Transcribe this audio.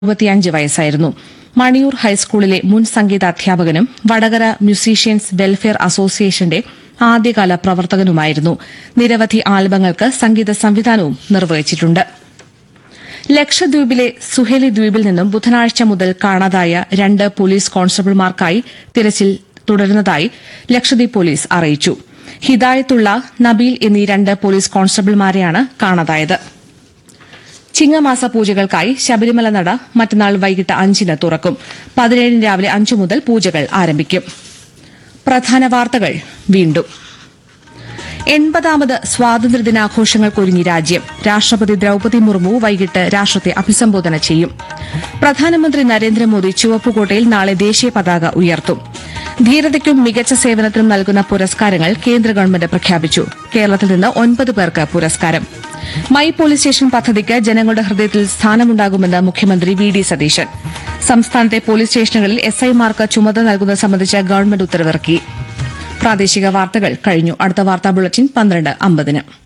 അറുപത്തിയഞ്ച് വയസ്സായിരുന്നു മണിയൂർ ഹൈസ്കൂളിലെ മുൻ സംഗീത അധ്യാപകനും വടകര മ്യൂസീഷ്യൻസ് വെൽഫെയർ അസോസിയേഷന്റെ ആദ്യകാല പ്രവർത്തകനുമായിരുന്നു നിരവധി ആൽബങ്ങൾക്ക് സംഗീത സംവിധാനവും നിർവഹിച്ചിട്ടുണ്ട് ലക്ഷദ്വീപിലെ സുഹേലി ദ്വീപിൽ നിന്നും ബുധനാഴ്ച മുതൽ കാണാതായ രണ്ട് പോലീസ് കോൺസ്റ്റബിൾമാർക്കായി തിരച്ചിൽ തുടരുന്നതായി ലക്ഷദ്വീപ് പോലീസ് അറിയിച്ചു ഹിദായത്തുള്ള നബീൽ എന്നീ രണ്ട് പോലീസ് കോൺസ്റ്റബിൾമാരെയാണ് കാണാതായത് ചിങ്ങമാസ പൂജകൾക്കായി ശബരിമല നട മറ്റന്നാൾ വൈകിട്ട് അഞ്ചിന് തുറക്കും പതിനേഴിന് രാവിലെ അഞ്ചു മുതൽ പൂജകൾ ആരംഭിക്കും പ്രധാന വാർത്തകൾ വീണ്ടും എൺപതാമത് സ്വാതന്ത്ര്യദിനാഘോഷങ്ങൾക്കൊരുങ്ങി രാജ്യം രാഷ്ട്രപതി ദ്രൌപതി മുർമു വൈകിട്ട് രാഷ്ട്രത്തെ അഭിസംബോധന ചെയ്യും പ്രധാനമന്ത്രി നരേന്ദ്രമോദി ചുവപ്പുകോട്ടയിൽ നാളെ ദേശീയ പതാക ഉയർത്തും ധീരതയ്ക്കും മികച്ച സേവനത്തിനും നൽകുന്ന പുരസ്കാരങ്ങൾ കേന്ദ്ര ഗവൺമെന്റ് പ്രഖ്യാപിച്ചു കേരളത്തിൽ നിന്ന് ഒൻപത് പേർക്ക് പുരസ്കാരം മൈ പോലീസ് സ്റ്റേഷൻ പദ്ധതിക്ക് ജനങ്ങളുടെ ഹൃദയത്തിൽ സ്ഥാനമുണ്ടാകുമെന്ന് മുഖ്യമന്ത്രി വി ഡി സതീശൻ സംസ്ഥാനത്തെ പോലീസ് സ്റ്റേഷനുകളിൽ എസ് ഐമാർക്ക് ചുമതല നൽകുന്നത് സംബന്ധിച്ച ഗവൺമെന്റ് ഉത്തരവിറക്കി പ്രാദേശിക വാർത്തകൾ കഴിഞ്ഞു അടുത്ത വാർത്താ ബുള്ളറ്റിൻ പന്ത്രണ്ട് അമ്പതിന്